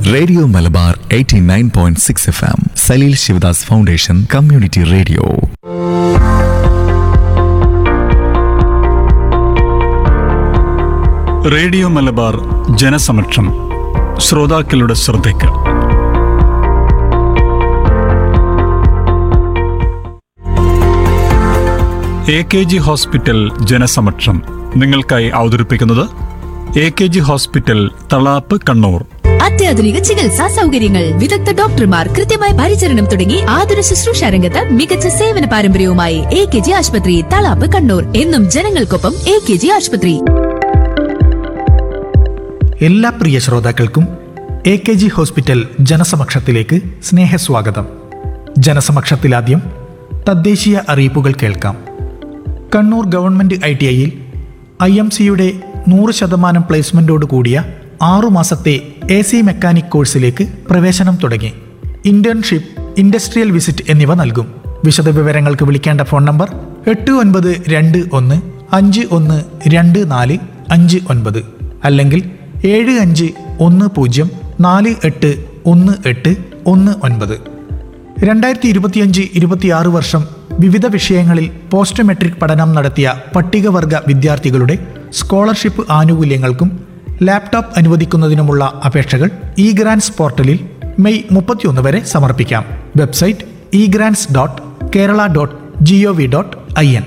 radio Malabar 89.6 F M Saleel Shivadas foundation community radio radio Malabar ജനസമക്ഷം ശ്രോതാക്കളുടെ ശ്രദ്ധയ്ക്ക് എ കെ ജി ഹോസ്പിറ്റൽ ജനസമക്ഷം നിങ്ങൾക്കായി അവതരിപ്പിക്കുന്നത് A K G hospital Thalap Kannur അത്യാധുനിക ചികിത്സാ സൗകര്യങ്ങൾ വിദഗ്ധ ഡോക്ടർമാർ കൃത്യമായ പരിചരണം തുടങ്ങി ആതുര ശുശ്രൂഷ രംഗത്ത് മികച്ച സേവന പാരമ്പര്യവുമായി എ കെ ജി ആശുപത്രി തളാപ്പ് കണ്ണൂർ എന്നും ജനങ്ങൾക്കൊപ്പം എ കെ ജി ആശുപത്രി എല്ലാ പ്രിയ ശ്രോതാക്കൾക്കും എ കെ ജി ഹോസ്പിറ്റൽ ജനസമക്ഷത്തിലേക്ക് സ്നേഹസ്വാഗതം ജനസമക്ഷത്തിലാദ്യം തദ്ദേശീയ അറിയിപ്പുകൾ കേൾക്കാം കണ്ണൂർ ഗവൺമെൻറ് ഐ ടി ഐയിൽ ഐ എം സിയുടെ നൂറ് ശതമാനം പ്ലേസ്മെൻറ്റോട് കൂടിയ ആറുമാസത്തെ എ സി മെക്കാനിക് കോഴ്സിലേക്ക് പ്രവേശനം തുടങ്ങി ഇന്റേൺഷിപ്പ് ഇൻഡസ്ട്രിയൽ വിസിറ്റ് എന്നിവ നൽകും വിശദവിവരങ്ങൾക്ക് വിളിക്കേണ്ട ഫോൺ നമ്പർ എട്ട് ഒൻപത് രണ്ട് ഒന്ന് അഞ്ച് ഒന്ന് രണ്ട് നാല് അഞ്ച് ഒൻപത് അല്ലെങ്കിൽ ഏഴ് അഞ്ച് ഒന്ന് പൂജ്യം നാല് എട്ട് ഒന്ന് എട്ട് ഒന്ന് ഒൻപത് രണ്ടായിരത്തി ഇരുപത്തിയഞ്ച് ഇരുപത്തിയാറ് വർഷം വിവിധ വിഷയങ്ങളിൽ പോസ്റ്റ് മെട്രിക് പഠനം നടത്തിയ പട്ടികവർഗ വിദ്യാർത്ഥികളുടെ സ്കോളർഷിപ്പ് ആനുകൂല്യങ്ങൾക്കും ലാപ്ടോപ്പ് അനുവദിക്കുന്നതിനുമുള്ള അപേക്ഷകൾ ഇ ഗ്രാൻസ് പോർട്ടലിൽ മെയ് മുപ്പത്തിയൊന്ന് വരെ സമർപ്പിക്കാം website e grants dot Kerala dot G O V dot I N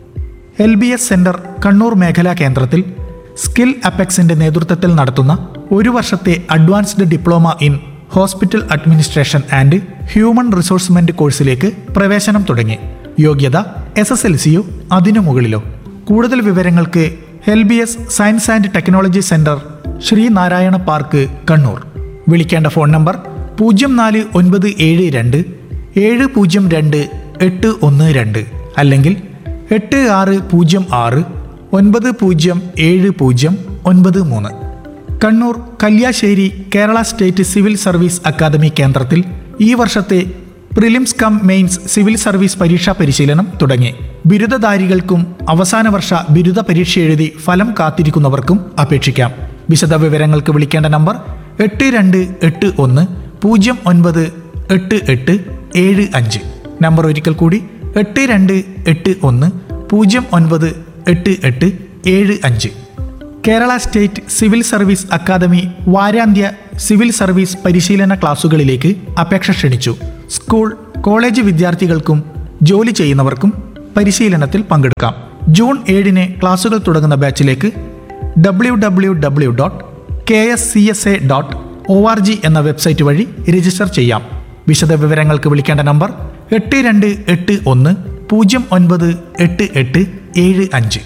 L B S centre Kannur മേഖലാ കേന്ദ്രത്തിൽ സ്കിൽ അപ്പെക്സിന്റെ നേതൃത്വത്തിൽ നടത്തുന്ന ഒരു വർഷത്തെ advanced diploma in hospital administration and human resource management കോഴ്സിലേക്ക് പ്രവേശനം തുടങ്ങി യോഗ്യത എസ് എസ് എൽ സിയോ അതിനു മുകളിലോ കൂടുതൽ വിവരങ്ങൾക്ക് L B S science and technology centre Sreenarayana park Kannur വിളിക്കേണ്ട ഫോൺ നമ്പർ പൂജ്യം നാല് ഒൻപത് ഏഴ് രണ്ട് ഏഴ് പൂജ്യം രണ്ട് എട്ട് ഒന്ന് രണ്ട് അല്ലെങ്കിൽ എട്ട് ആറ് പൂജ്യം ആറ് ഒൻപത് പൂജ്യം ഏഴ് പൂജ്യം ഒൻപത് മൂന്ന് Kannur Kalliasseri Kerala state civil service academy കേന്ദ്രത്തിൽ ഈ വർഷത്തെ prelims cum mains civil service പരീക്ഷാ പരിശീലനം തുടങ്ങി ബിരുദധാരികൾക്കും അവസാന വർഷ ബിരുദ പരീക്ഷ എഴുതി ഫലം കാത്തിരിക്കുന്നവർക്കും അപേക്ഷിക്കാം വിശദവിവരങ്ങൾക്ക് വിളിക്കേണ്ട നമ്പർ എട്ട് രണ്ട് എട്ട് ഒന്ന് പൂജ്യം ഒൻപത് എട്ട് എട്ട് ഏഴ് അഞ്ച് നമ്പർ ഒരിക്കൽ കൂടി എട്ട് രണ്ട് എട്ട് ഒന്ന് പൂജ്യം ഒൻപത് എട്ട് എട്ട് ഏഴ് അഞ്ച് Kerala state civil service academy വാരാന്ത്യ സിവിൽ സർവീസ് പരിശീലന ക്ലാസുകളിലേക്ക് അപേക്ഷ ക്ഷണിച്ചു സ്കൂൾ കോളേജ് വിദ്യാർത്ഥികൾക്കും ജോലി ചെയ്യുന്നവർക്കും പരിശീലനത്തിൽ പങ്കെടുക്കാം ജൂൺ ഏഴിന് ക്ലാസുകൾ തുടങ്ങുന്ന ബാച്ചിലേക്ക് W W W dot K S C S A dot O R G എന്ന വെബ്സൈറ്റ് വഴി രജിസ്റ്റർ ചെയ്യാം വിശദവിവരങ്ങൾക്ക് വിളിക്കേണ്ട നമ്പർ എട്ട് രണ്ട് എട്ട് ഒന്ന് പൂജ്യം ഒൻപത് എട്ട് എട്ട് ഏഴ് അഞ്ച്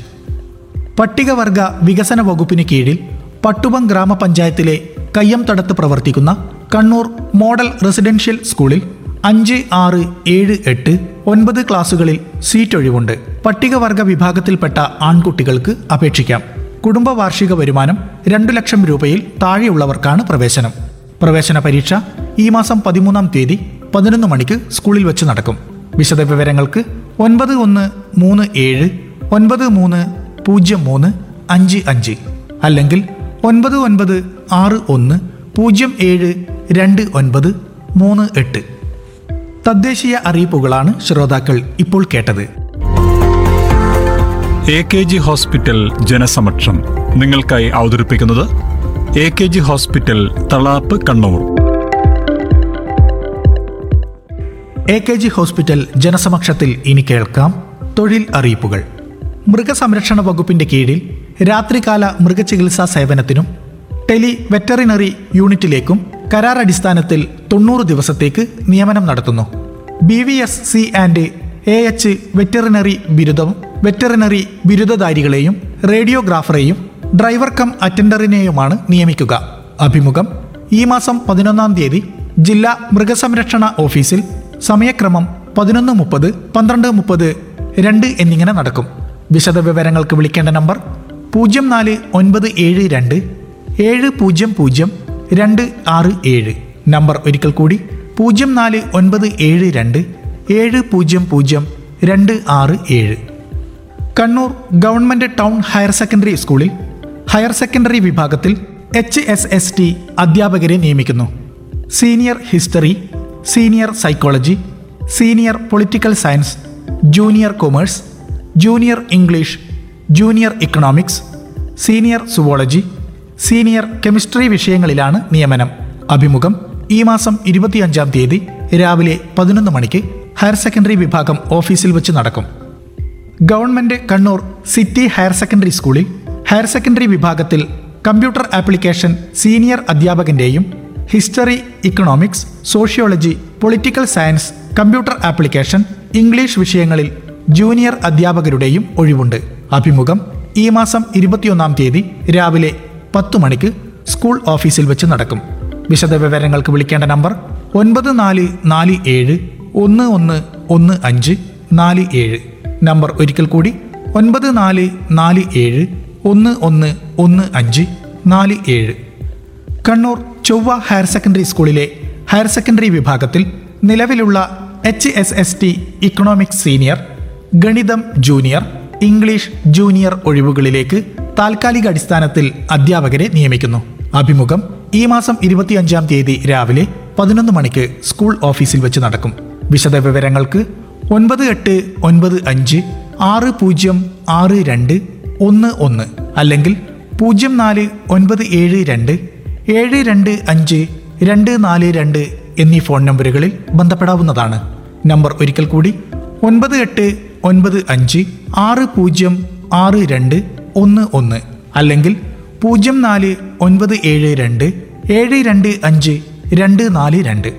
പട്ടികവർഗ വികസന വകുപ്പിന് കീഴിൽ പട്ടുവം ഗ്രാമപഞ്ചായത്തിലെ കയ്യംതടത്ത് പ്രവർത്തിക്കുന്ന കണ്ണൂർ മോഡൽ റെസിഡൻഷ്യൽ സ്കൂളിൽ അഞ്ച് ആറ് ഏഴ് എട്ട് ഒൻപത് ക്ലാസുകളിൽ സീറ്റ് ഒഴിവുണ്ട് പട്ടികവർഗ വിഭാഗത്തിൽപ്പെട്ട ആൺകുട്ടികൾക്ക് അപേക്ഷിക്കാം കുടുംബ വാർഷിക വരുമാനം രണ്ടു ലക്ഷം രൂപയിൽ താഴെയുള്ളവർക്കാണ് പ്രവേശനം പ്രവേശന പരീക്ഷ ഈ മാസം പതിമൂന്നാം തീയതി പതിനൊന്ന് മണിക്ക് സ്കൂളിൽ വെച്ച് നടക്കും വിശദവിവരങ്ങൾക്ക് ഒൻപത് ഒന്ന് മൂന്ന് ഏഴ് ഒൻപത് മൂന്ന് പൂജ്യം മൂന്ന് അഞ്ച് അഞ്ച് അല്ലെങ്കിൽ ഒൻപത് ഒൻപത് ആറ് ഒന്ന് പൂജ്യം ഏഴ് രണ്ട് ഒൻപത് മൂന്ന് എട്ട് തദ്ദേശീയ അറിയിപ്പുകളാണ് ശ്രോതാക്കൾ ഇപ്പോൾ കേട്ടത് എ കെ ജി ഹോസ്പിറ്റൽ ജനസമക്ഷം നിങ്ങൾക്കായി അവതരിപ്പിക്കുന്നത് A K G hospital Thalap Kannur A K G hospital ജനസമക്ഷത്തിൽ ഇനി കേൾക്കാം തൊഴിൽ അറിയിപ്പുകൾ മൃഗസംരക്ഷണ വകുപ്പിന്റെ കീഴിൽ രാത്രികാല മൃഗചികിത്സാ സേവനത്തിനും ടെലി വെറ്ററിനറി യൂണിറ്റിലേക്കും കരാർ അടിസ്ഥാനത്തിൽ തൊണ്ണൂറ് ദിവസത്തേക്ക് നിയമനം നടത്തുന്നു B V S C and A H veterinary ബിരുദവും വെറ്ററിനറി ബിരുദധാരികളെയും റേഡിയോഗ്രാഫറെയും ഡ്രൈവർ കം അറ്റൻഡറിനെയുമാണ് നിയമിക്കുക അഭിമുഖം ഈ മാസം പതിനൊന്നാം തീയതി ജില്ലാ മൃഗസംരക്ഷണ ഓഫീസിൽ സമയക്രമം പതിനൊന്ന് മുപ്പത് പന്ത്രണ്ട് മുപ്പത് രണ്ട് എന്നിങ്ങനെ നടക്കും വിശദവിവരങ്ങൾക്ക് വിളിക്കേണ്ട നമ്പർ പൂജ്യം നാല് ഒൻപത് ഏഴ് രണ്ട് ഏഴ് പൂജ്യം പൂജ്യം രണ്ട് ആറ് ഏഴ് നമ്പർ ഒരിക്കൽ കൂടി പൂജ്യം നാല് ഒൻപത് ഏഴ് രണ്ട് ഏഴ് പൂജ്യം പൂജ്യം രണ്ട് ആറ് ഏഴ് Kannur government town higher secondary സ്കൂളിൽ ഹയർ സെക്കൻഡറി വിഭാഗത്തിൽ എച്ച് എസ് എസ് ടി അധ്യാപകരെ നിയമിക്കുന്നു senior history senior psychology senior political science junior commerce junior English junior economics senior zoology senior chemistry വിഷയങ്ങളിലാണ് നിയമനം അഭിമുഖം ഈ മാസം ഇരുപത്തിയഞ്ചാം തീയതി രാവിലെ പതിനൊന്ന് മണിക്ക് ഹയർ സെക്കൻഡറി വിഭാഗം ഓഫീസിൽ വെച്ച് നടക്കും government Kannur city higher secondary സ്കൂളിൽ ഹയർ സെക്കൻഡറി വിഭാഗത്തിൽ കമ്പ്യൂട്ടർ ആപ്ലിക്കേഷൻ സീനിയർ അധ്യാപകന്റെയും history economics sociology political science computer application English വിഷയങ്ങളിൽ ജൂനിയർ അധ്യാപകരുടെയും ഒഴിവുണ്ട് അഭിമുഖം ഈ മാസം ഇരുപത്തിയൊന്നാം തീയതി രാവിലെ പത്തു മണിക്ക് സ്കൂൾ ഓഫീസിൽ വെച്ച് നടക്കും വിശദവിവരങ്ങൾക്ക് വിളിക്കേണ്ട നമ്പർ ഒൻപത് നാല് നാല് ഏഴ് ഒന്ന് ഒന്ന് ഒന്ന് അഞ്ച് നാല് ഏഴ് നമ്പർ ഒരിക്കൽ കൂടി ഒൻപത് നാല് നാല് ഏഴ് ഒന്ന് ഒന്ന് ഒന്ന് അഞ്ച് നാല് ഏഴ് കണ്ണൂർ ചൊവ്വ ഹയർ സെക്കൻഡറി സ്കൂളിലെ ഹയർ സെക്കൻഡറി വിഭാഗത്തിൽ നിലവിലുള്ള H S S T economics senior ഗണിതം ജൂനിയർ ഇംഗ്ലീഷ് ജൂനിയർ ഒഴിവുകളിലേക്ക് താൽക്കാലിക അടിസ്ഥാനത്തിൽ അധ്യാപകരെ നിയമിക്കുന്നു അഭിമുഖം ഈ മാസം ഇരുപത്തിയഞ്ചാം തീയതി രാവിലെ പതിനൊന്ന് മണിക്ക് സ്കൂൾ ഓഫീസിൽ വെച്ച് നടക്കും വിശദവിവരങ്ങൾക്ക് ഒൻപത് എട്ട് ഒൻപത് അഞ്ച് ആറ് പൂജ്യം ആറ് രണ്ട് ഒന്ന് ഒന്ന് അല്ലെങ്കിൽ പൂജ്യം നാല് ഒൻപത് ഏഴ് രണ്ട് ഏഴ് രണ്ട് അഞ്ച് രണ്ട് നാല് രണ്ട് എന്നീ ഫോൺ നമ്പറുകളിൽ ബന്ധപ്പെടാവുന്നതാണ് നമ്പർ ഒരിക്കൽ കൂടി ഒൻപത് എട്ട് ഒൻപത് അഞ്ച് ആറ് പൂജ്യം ആറ് രണ്ട് ഒന്ന് ഒന്ന് അല്ലെങ്കിൽ പൂജ്യം നാല് ഒൻപത് ഏഴ് രണ്ട് ഏഴ് രണ്ട് അഞ്ച് രണ്ട് നാല് രണ്ട്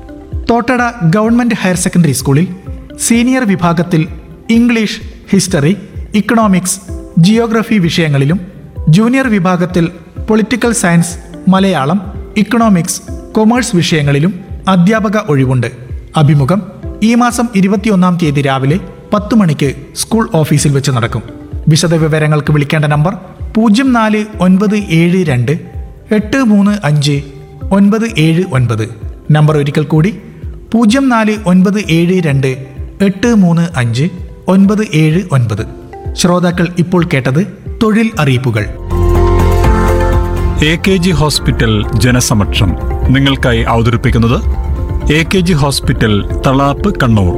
തോട്ടട ഗവൺമെന്റ് ഹയർ സെക്കൻഡറി സ്കൂളിൽ സീനിയർ വിഭാഗത്തിൽ ഇംഗ്ലീഷ് ഹിസ്റ്ററി ഇക്കണോമിക്സ് ജിയോഗ്രഫി വിഷയങ്ങളിലും ജൂനിയർ വിഭാഗത്തിൽ political science Malayalam economics commerce വിഷയങ്ങളിലും അധ്യാപക ഒഴിവുണ്ട് അഭിമുഖം ഈ മാസം ഇരുപത്തിയൊന്നാം തീയതി രാവിലെ പത്ത് മണിക്ക് സ്കൂൾ ഓഫീസിൽ വെച്ച് നടക്കും വിശദവിവരങ്ങൾക്ക് വിളിക്കേണ്ട നമ്പർ പൂജ്യം നാല് ഒൻപത് ഏഴ് രണ്ട് എട്ട് മൂന്ന് അഞ്ച് ഒൻപത് ഏഴ് ഒൻപത് നമ്പർ ഒരിക്കൽ കൂടി പൂജ്യം നാല് ഒൻപത് ഏഴ് രണ്ട് എട്ട് മൂന്ന് അഞ്ച് ഒൻപത് ഏഴ് ഒൻപത് ശ്രോതാക്കൾ ഇപ്പോൾ കേട്ടത് തൊഴിൽ അറിയിപ്പുകൾ എ കെ ജി ഹോസ്പിറ്റൽ ജനസമക്ഷം നിങ്ങൾക്കായി അവതരിപ്പിക്കുന്നത് A K G hospital Thalap Kannur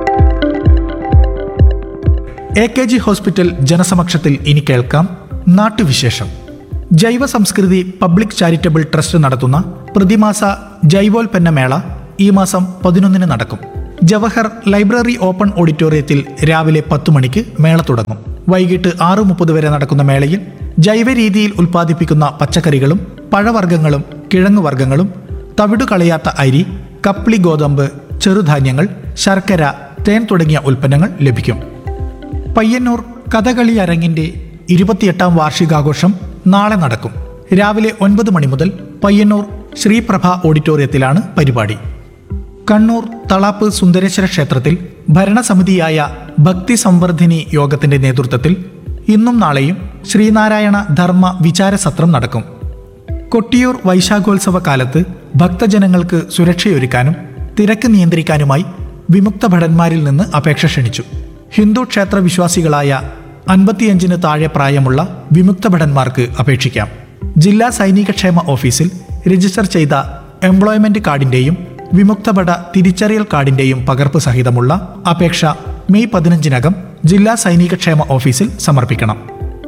A K G hospital ജനസമക്ഷത്തിൽ ഇനി കേൾക്കാം നാട്ടുവിശേഷം ജൈവ സംസ്കൃതി പബ്ലിക് ചാരിറ്റബിൾ ട്രസ്റ്റ് നടത്തുന്ന പ്രതിമാസ ജൈവോൽപ്പന്ന മേള ഈ മാസം പതിനൊന്നിന് നടക്കും ജവഹർ ലൈബ്രറി ഓപ്പൺ ഓഡിറ്റോറിയത്തിൽ രാവിലെ പത്തു മണിക്ക് മേള തുടങ്ങും വൈകിട്ട് ആറ് മുപ്പത് വരെ നടക്കുന്ന മേളയിൽ ജൈവ രീതിയിൽ ഉൽപ്പാദിപ്പിക്കുന്ന പച്ചക്കറികളും പഴവർഗ്ഗങ്ങളും കിഴങ്ങുവർഗ്ഗങ്ങളും തവിടു കളയാത്ത അരി കപ്ലി ഗോതമ്പ് ചെറുധാന്യങ്ങൾ ശർക്കര തേൻ തുടങ്ങിയ ഉൽപ്പന്നങ്ങൾ ലഭിക്കും പയ്യന്നൂർ കഥകളി അരങ്ങിന്റെ ഇരുപത്തിയെട്ടാം വാർഷികാഘോഷം നാളെ നടക്കും രാവിലെ ഒൻപത് മണി മുതൽ പയ്യന്നൂർ ശ്രീപ്രഭ ഓഡിറ്റോറിയത്തിലാണ് പരിപാടി കണ്ണൂർ തളാപ്പ് സുന്ദരേശ്വര ക്ഷേത്രത്തിൽ ഭരണസമിതിയായ ഭക്തി സംവർദ്ധിനി യോഗത്തിന്റെ നേതൃത്വത്തിൽ ഇന്നും നാളെയും ശ്രീനാരായണ ധർമ്മ വിചാരസത്രം നടക്കും കൊട്ടിയൂർ വൈശാഖോത്സവ കാലത്ത് ഭക്തജനങ്ങൾക്ക് സുരക്ഷയൊരുക്കാനും തിരക്ക് നിയന്ത്രിക്കാനുമായി വിമുക്ത ഭടന്മാരിൽ നിന്ന് അപേക്ഷ ക്ഷണിച്ചു ഹിന്ദു ക്ഷേത്ര വിശ്വാസികളായ അൻപത്തിയഞ്ചിന് താഴെ പ്രായമുള്ള വിമുക്ത ഭടന്മാർക്ക് അപേക്ഷിക്കാം ജില്ലാ സൈനികക്ഷേമ ഓഫീസിൽ രജിസ്റ്റർ ചെയ്ത എംപ്ലോയ്മെന്റ് കാർഡിന്റെയും വിമുക്തഭട തിരിച്ചറിയൽ കാർഡിന്റെയും പകർപ്പ് സഹിതമുള്ള അപേക്ഷ മെയ് പതിനഞ്ചിനകം ജില്ലാ സൈനികക്ഷേമ ഓഫീസിൽ സമർപ്പിക്കണം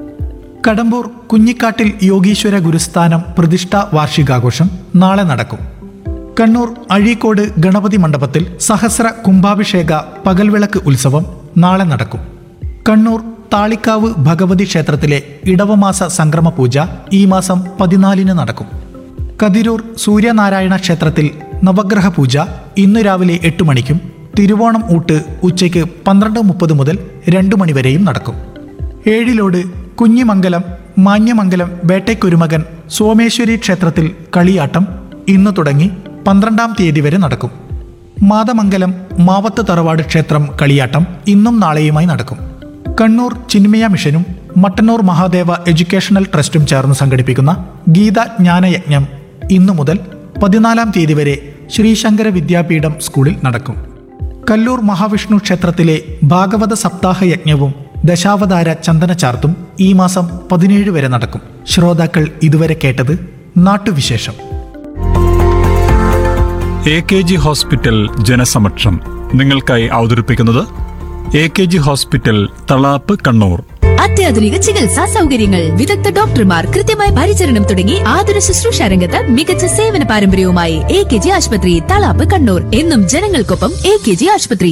കടമ്പൂർ കുഞ്ഞിക്കാട്ടിൽ യോഗീശ്വര ഗുരുസ്ഥാനം പ്രതിഷ്ഠാ വാർഷികാഘോഷം നാളെ നടക്കും കണ്ണൂർ അഴീക്കോട് ഗണപതി മണ്ഡപത്തിൽ സഹസ്ര കുംഭാഭിഷേക പകൽവിളക്ക് ഉത്സവം നാളെ നടക്കും കണ്ണൂർ താളിക്കാവ് ഭഗവതി ക്ഷേത്രത്തിലെ ഇടവമാസ സംക്രമ പൂജ ഈ മാസം പതിനാലിന് നടക്കും കതിരൂർ സൂര്യനാരായണ ക്ഷേത്രത്തിൽ നവഗ്രഹ പൂജ ഇന്ന് രാവിലെ എട്ട് മണിക്കും തിരുവോണം ഊട്ട് ഉച്ചയ്ക്ക് പന്ത്രണ്ട് മുപ്പത് മുതൽ രണ്ടു മണിവരെയും നടക്കും ഏഴിലോട് കുഞ്ഞിമംഗലം മാന്യമംഗലം വേട്ടയ്ക്കൊരുമകൻ സോമേശ്വരി ക്ഷേത്രത്തിൽ കളിയാട്ടം ഇന്ന് തുടങ്ങി പന്ത്രണ്ടാം തീയതി വരെ നടക്കും മാതമംഗലം മാവത്ത് തറവാട് ക്ഷേത്രം കളിയാട്ടം ഇന്നും നാളെയുമായി നടക്കും കണ്ണൂർ ചിന്മയ മിഷനും മട്ടന്നൂർ മഹാദേവ എഡ്യൂക്കേഷണൽ ട്രസ്റ്റും ചേർന്ന് സംഘടിപ്പിക്കുന്ന ഗീത ജ്ഞാനയജ്ഞം ഇന്നു മുതൽ പതിനാലാം തീയതി വരെ ശ്രീശങ്കര വിദ്യാപീഠം സ്കൂളിൽ നടക്കും കല്ലൂർ മഹാവിഷ്ണു ക്ഷേത്രത്തിലെ ഭാഗവത സപ്താഹ യജ്ഞവും ദശാവതാര ചന്ദന ചാർത്തും ഈ മാസം പതിനേഴ് വരെ നടക്കും ശ്രോതാക്കൾ ഇതുവരെ കേട്ടത് നാട്ടുവിശേഷം എ കെ ജി ഹോസ്പിറ്റൽ ജനസമക്ഷം നിങ്ങൾക്കായി അവതരിപ്പിക്കുന്നത് A K G hospital Thalap Kannur അത്യാധുനിക ചികിത്സാ സൗകര്യങ്ങൾ വിദഗ്ധ ഡോക്ടർമാർ കൃത്യമായ പരിചരണം തുടങ്ങി ആതുര ശുശ്രൂഷ രംഗത്ത് മികച്ച സേവന പാരമ്പര്യവുമായി എ കെ ജി ആശുപത്രി തളാപ്പ് കണ്ണൂർ എന്നും ജനങ്ങൾക്കൊപ്പം എ കെ ജി ആശുപത്രി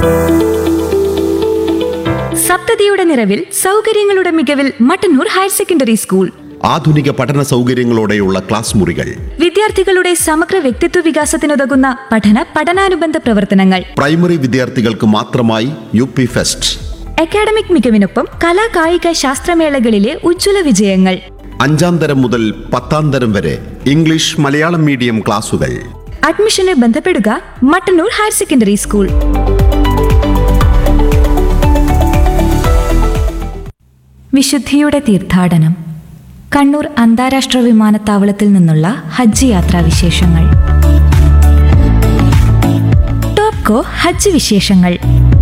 സപ്തതിയുടെ നിറവിൽ സൗകര്യങ്ങളുടെ മികവിൽ മട്ടന്നൂർ ഹയർ സെക്കൻഡറി സ്കൂൾ ആധുനിക പഠന സൗകര്യങ്ങളോടെയുള്ള ക്ലാസ് മുറികൾ വിദ്യാർത്ഥികളുടെ സമഗ്ര വ്യക്തിത്വ വികാസത്തിനുതകുന്ന പഠന പഠനാനുബന്ധ പ്രവർത്തനങ്ങൾ പ്രൈമറി വിദ്യാർത്ഥികൾക്ക് മാത്രമായി യു പി ഫെസ്റ്റ് അക്കാഡമിക് മികവിനൊപ്പം കലാ കായിക ശാസ്ത്രമേളകളിലെ ഉജ്ജ്വല വിജയങ്ങൾ അഞ്ചാം തരം മുതൽ പത്താം തരം വരെ ഇംഗ്ലീഷ് മലയാളം മീഡിയം ക്ലാസുകൾ അഡ്മിഷന് ബന്ധപ്പെടുക മട്ടന്നൂർ ഹയർ സെക്കൻഡറി സ്കൂൾ വിശുദ്ധിയുടെ തീർത്ഥാടനം കണ്ണൂർ അന്താരാഷ്ട്ര വിമാനത്താവളത്തിൽ നിന്നുള്ള ഹജ്ജ് യാത്രാ വിശേഷങ്ങൾ ടോപ്കോ ഹജ്ജ് വിശേഷങ്ങൾ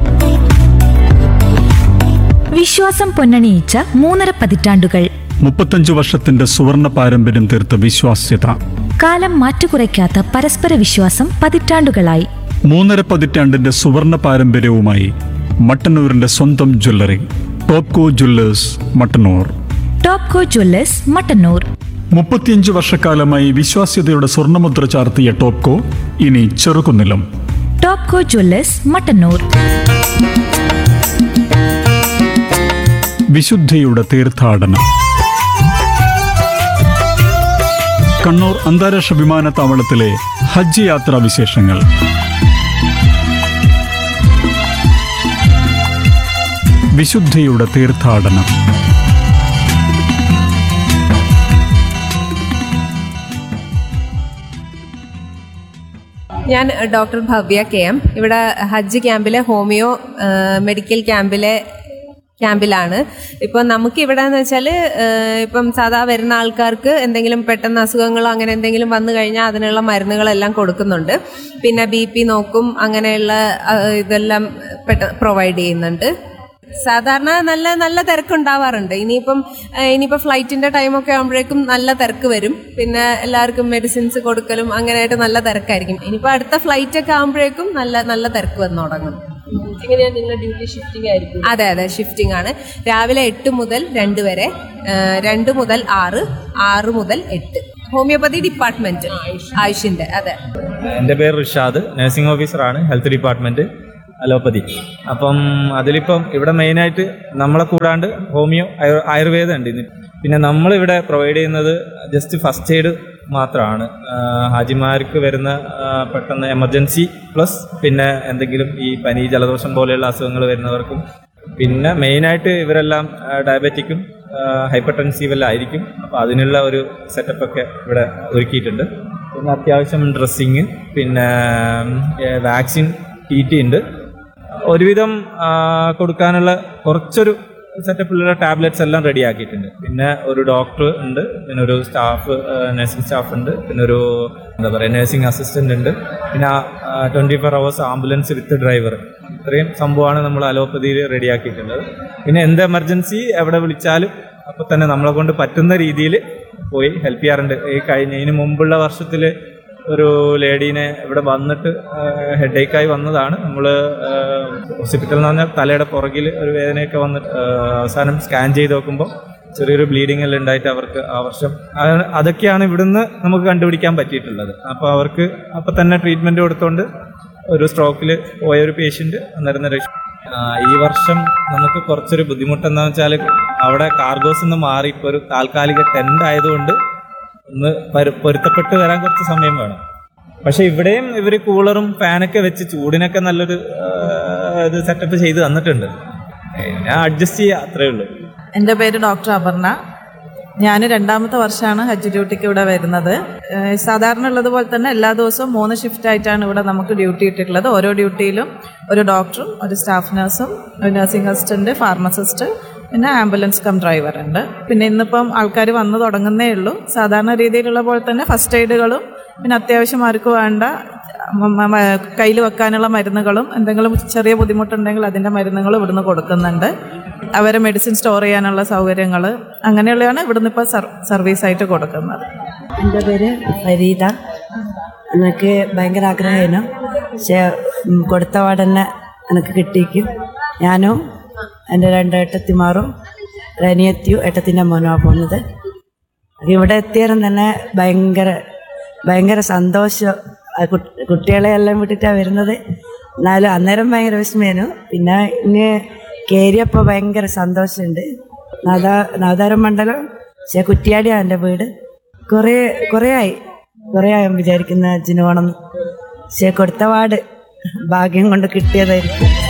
വിശ്വാസം പൊന്നണിയിച്ച മൂന്നര പതിറ്റാണ്ടുകൾ മുപ്പത്തഞ്ചു വർഷത്തിന്റെ സുവർണ പാരമ്പര്യം തീർത്ത വിശ്വാസ്യത കാലം മാറ്റുകുറയ്ക്കാത്ത പരസ്പര വിശ്വാസം പതിറ്റാണ്ടുകളായി മൂന്നര പതിറ്റാണ്ടിന്റെ സുവർണ പാരമ്പര്യവുമായി മട്ടന്നൂരിന്റെ സ്വന്തം jewellery Topco jewellers Mattannur Topco jewellers Mattannur മുപ്പത്തിയഞ്ച് വർഷക്കാലമായി വിശ്വാസ്യതയുടെ സ്വർണ്ണമുദ്ര ചാർത്തിയ ടോപ്കോ ഇനി ചെറുകുന്നിലും ടോപ്കോ ജ്വല്ലേഴ്സ് മട്ടന്നൂർ വിശുദ്ധിയുടെ തീർത്ഥാടനം കണ്ണൂർ അന്താരാഷ്ട്ര വിമാനത്താവളത്തിലെ ഹജ്ജ് യാത്രാ വിശേഷങ്ങൾ വിശുദ്ധിയുടെ തീർത്ഥാടനം ഞാൻ ഡോക്ടർ ഭവ്യ കെ എം ഇവിടെ ഹജ്ജ് ക്യാമ്പിലെ ഹോമിയോ ആ, മെഡിക്കൽ ക്യാമ്പിലെ ക്യാമ്പിലാണ് ഇപ്പം നമുക്ക് ഇവിടെ എന്ന് വെച്ചാൽ ഇപ്പം സാധാ വരുന്ന ആൾക്കാർക്ക് എന്തെങ്കിലും പെട്ടെന്ന് അസുഖങ്ങളോ അങ്ങനെ എന്തെങ്കിലും വന്നു കഴിഞ്ഞാൽ അതിനുള്ള മരുന്നുകളെല്ലാം കൊടുക്കുന്നുണ്ട് പിന്നെ ബി പി നോക്കും അങ്ങനെയുള്ള ആ, ഇതെല്ലാം പെട്ട പ്രൊവൈഡ് ചെയ്യുന്നുണ്ട് സാധാരണ നല്ല നല്ല തിരക്കുണ്ടാവാറുണ്ട് ഇനിയിപ്പം ഏഹ്, ഇനിയിപ്പം ഫ്ലൈറ്റിന്റെ ടൈമൊക്കെ ആകുമ്പോഴേക്കും നല്ല തിരക്ക് വരും പിന്നെ എല്ലാവർക്കും മെഡിസിൻസ് കൊടുക്കലും അങ്ങനെയായിട്ട് നല്ല തിരക്കായിരിക്കും ഇനിയിപ്പോൾ അടുത്ത ഫ്ലൈറ്റ് ഒക്കെ ആകുമ്പോഴേക്കും നല്ല നല്ല തിരക്ക് വന്നു തുടങ്ങും അതെ അതെ ഷിഫ്റ്റിംഗ് ആണ് രാവിലെ എട്ട് മുതൽ രണ്ട് വരെ ഏഹ്, രണ്ട് മുതൽ ആറ് ആറ് മുതൽ എട്ട് ഹോമിയോപ്പതി ഡിപ്പാർട്ട്മെന്റ് ആയുഷിന്റെ അതെ എൻ്റെ പേര് റിഷാദ് നഴ്സിംഗ് ഓഫീസറാണ് ഹെൽത്ത് ഡിപ്പാർട്ട്മെൻറ്റ് അലോപ്പതി അപ്പം അതിലിപ്പം ഇവിടെ മെയിനായിട്ട് നമ്മളെ കൂടാണ്ട് ഹോമിയോ ആയു- ആയുർവേദം ഉണ്ട് ഇന്ന് പിന്നെ നമ്മളിവിടെ പ്രൊവൈഡ് ചെയ്യുന്നത് ജസ്റ്റ് ഫസ്റ്റ് എയ്ഡ് മാത്രമാണ് ആഹ് ഹാജിമാർക്ക് വരുന്ന ആഹ് പെട്ടെന്ന് എമർജൻസി പ്ലസ് പിന്നെ എന്തെങ്കിലും ഈ പനി ജലദോഷം പോലെയുള്ള അസുഖങ്ങൾ വരുന്നവർക്കും പിന്നെ മെയിനായിട്ട് ഇവരെല്ലാം ഡയബറ്റിക്കും ഹൈപ്പർ ടെൻസീവെല്ലാം ആയിരിക്കും അപ്പോൾ അതിനുള്ള ഒരു സെറ്റപ്പ് ഒക്കെ ഇവിടെ ഒരുക്കിയിട്ടുണ്ട് പിന്നെ അത്യാവശ്യം ഡ്രസ്സിങ് പിന്നെ വാക്സിൻ ടി ടി ഉണ്ട് ഒരുവിധം ആ, കൊടുക്കാനുള്ള കുറച്ചൊരു സെറ്റപ്പിലുള്ള ടാബ്ലറ്റ്സ് എല്ലാം റെഡി ആക്കിയിട്ടുണ്ട് പിന്നെ ഒരു ഡോക്ടർ ഉണ്ട് പിന്നെ ഒരു സ്റ്റാഫ് നഴ്സിംഗ് സ്റ്റാഫ് ഉണ്ട് പിന്നെ ഒരു എന്താ പറയുക നഴ്സിംഗ് അസിസ്റ്റന്റ് ഉണ്ട് പിന്നെ twenty four hours ambulance with driver ഇത്രയും സംഭവമാണ് നമ്മൾ അലോപ്പതിയിൽ റെഡി ആക്കിയിട്ടുള്ളത് പിന്നെ എന്ത് എമർജൻസി എവിടെ വിളിച്ചാലും അപ്പോൾ തന്നെ നമ്മളെ കൊണ്ട് പറ്റുന്ന രീതിയിൽ പോയി ഹെൽപ്പ് ചെയ്യാറുണ്ട് ഈ കഴിഞ്ഞ ഇതിന് മുമ്പുള്ള വർഷത്തിൽ ഒരു ലേഡീനെ ഇവിടെ വന്നിട്ട് ഹെഡേക്കായി വന്നതാണ് നമ്മൾ ഹോസ്പിറ്റൽ എന്ന് പറഞ്ഞാൽ തലയുടെ പുറകിൽ ഒരു വേദനയൊക്കെ വന്നിട്ട് ആ, അവസാനം സ്കാൻ ചെയ്ത് നോക്കുമ്പോൾ ചെറിയൊരു ബ്ലീഡിംഗ് എല്ലാം ഉണ്ടായിട്ട് അവർക്ക് ആ വർഷം അത് അതൊക്കെയാണ് ഇവിടുന്ന് നമുക്ക് കണ്ടുപിടിക്കാൻ പറ്റിയിട്ടുള്ളത് അപ്പോൾ അവർക്ക് അപ്പം തന്നെ ട്രീറ്റ്മെൻറ്റ് കൊടുത്തുകൊണ്ട് ഒരു സ്ട്രോക്കിൽ പോയ ഒരു പേഷ്യൻ്റ് അന്നേരം രക്ഷ ആ, ഈ വർഷം നമുക്ക് കുറച്ചൊരു ബുദ്ധിമുട്ടെന്താണെന്ന് വെച്ചാൽ അവിടെ കാർഗോസ് നിന്ന് മാറി ഇപ്പോൾ ഒരു താൽക്കാലിക ടെൻ്റ് ആയതുകൊണ്ട് ഒന്ന് പരു- പൊരുത്തപ്പെട്ട് വരാൻ കുറച്ച് സമയം വേണം പക്ഷെ ഇവിടെയും ഇവർ കൂളറും ഫാനൊക്കെ വെച്ച് ചൂടിനൊക്കെ നല്ലൊരു ആ, ഇത് സെറ്റപ്പ് ചെയ്ത് തന്നിട്ടുണ്ട് ഞാൻ അഡ്ജസ്റ്റ് ചെയ്യുക അത്രേ ഉള്ളൂ എൻ്റെ പേര് ഡോക്ടർ അപർണ ഞാൻ രണ്ടാമത്തെ വർഷമാണ് ഹജ്ജ് ഡ്യൂട്ടിക്ക് ഇവിടെ വരുന്നത് ഏഹ് സാധാരണ ഉള്ളതുപോലെ തന്നെ എല്ലാ ദിവസവും മൂന്ന് ഷിഫ്റ്റ് ആയിട്ടാണ് ഇവിടെ നമുക്ക് ഡ്യൂട്ടി ഇട്ടിട്ടുള്ളത് ഓരോ ഡ്യൂട്ടിയിലും ഒരു ഡോക്ടറും ഒരു സ്റ്റാഫ് നഴ്സും ഒരു നഴ്സിംഗ് അസിസ്റ്റന്റ് ഫാർമസിസ്റ്റ് പിന്നെ ആംബുലൻസ് കം ഡ്രൈവർ ഉണ്ട് പിന്നെ ഇന്നിപ്പം ആൾക്കാർ വന്നു തുടങ്ങുന്നേ ഉള്ളൂ സാധാരണ രീതിയിലുള്ള പോലെ തന്നെ ഫസ്റ്റ് എയ്ഡുകളും പിന്നെ അത്യാവശ്യം ആർക്ക് വേണ്ട കയ്യിൽ വെക്കാനുള്ള മരുന്നുകളും എന്തെങ്കിലും ചെറിയ ബുദ്ധിമുട്ടുണ്ടെങ്കിൽ അതിൻ്റെ മരുന്നുകളും ഇവിടുന്ന് കൊടുക്കുന്നുണ്ട് അവരെ മെഡിസിൻ സ്റ്റോർ ചെയ്യാനുള്ള സൗകര്യങ്ങൾ അങ്ങനെയുള്ളതാണ് ഇവിടുന്ന് ഇപ്പോൾ സർവീസ് ആയിട്ട് കൊടുക്കുന്നത് എൻ്റെ പേര് ഫരീദ എനിക്ക് ഭയങ്കര ആഗ്രഹമായിരുന്നു പക്ഷേ ഉം, കൊടുത്ത പാടന്നെ എനിക്ക് കിട്ടിക്കും ഞാനും എൻ്റെ രണ്ട് ഏട്ടത്തിമാരും ഒരു അനിയത്തിയും ഏട്ടത്തിൻ്റെ മോനുമാണ് പോകുന്നത് ഇവിടെ എത്തിയാലും തന്നെ ഭയങ്കര ഭയങ്കര സന്തോഷം ആ കുട്ട്- കുട്ടികളെ എല്ലാം വിട്ടിട്ടാണ് വരുന്നത് എന്നാലും അന്നേരം ഭയങ്കര വിസ്മയനു പിന്നെ ഇനി കയറിയപ്പോൾ ഭയങ്കര സന്തോഷമുണ്ട് നാദാ നാദാരം മണ്ഡലം പക്ഷേ കുറ്റിയാടിയാണ് എൻ്റെ വീട് കുറേ കുറേ ആയി കുറേ ആയി വിചാരിക്കുന്ന അച്ഛന് പോകണം പക്ഷേ കൊടുത്ത പാട് ഭാഗ്യം കൊണ്ട് കിട്ടിയതായിരിക്കും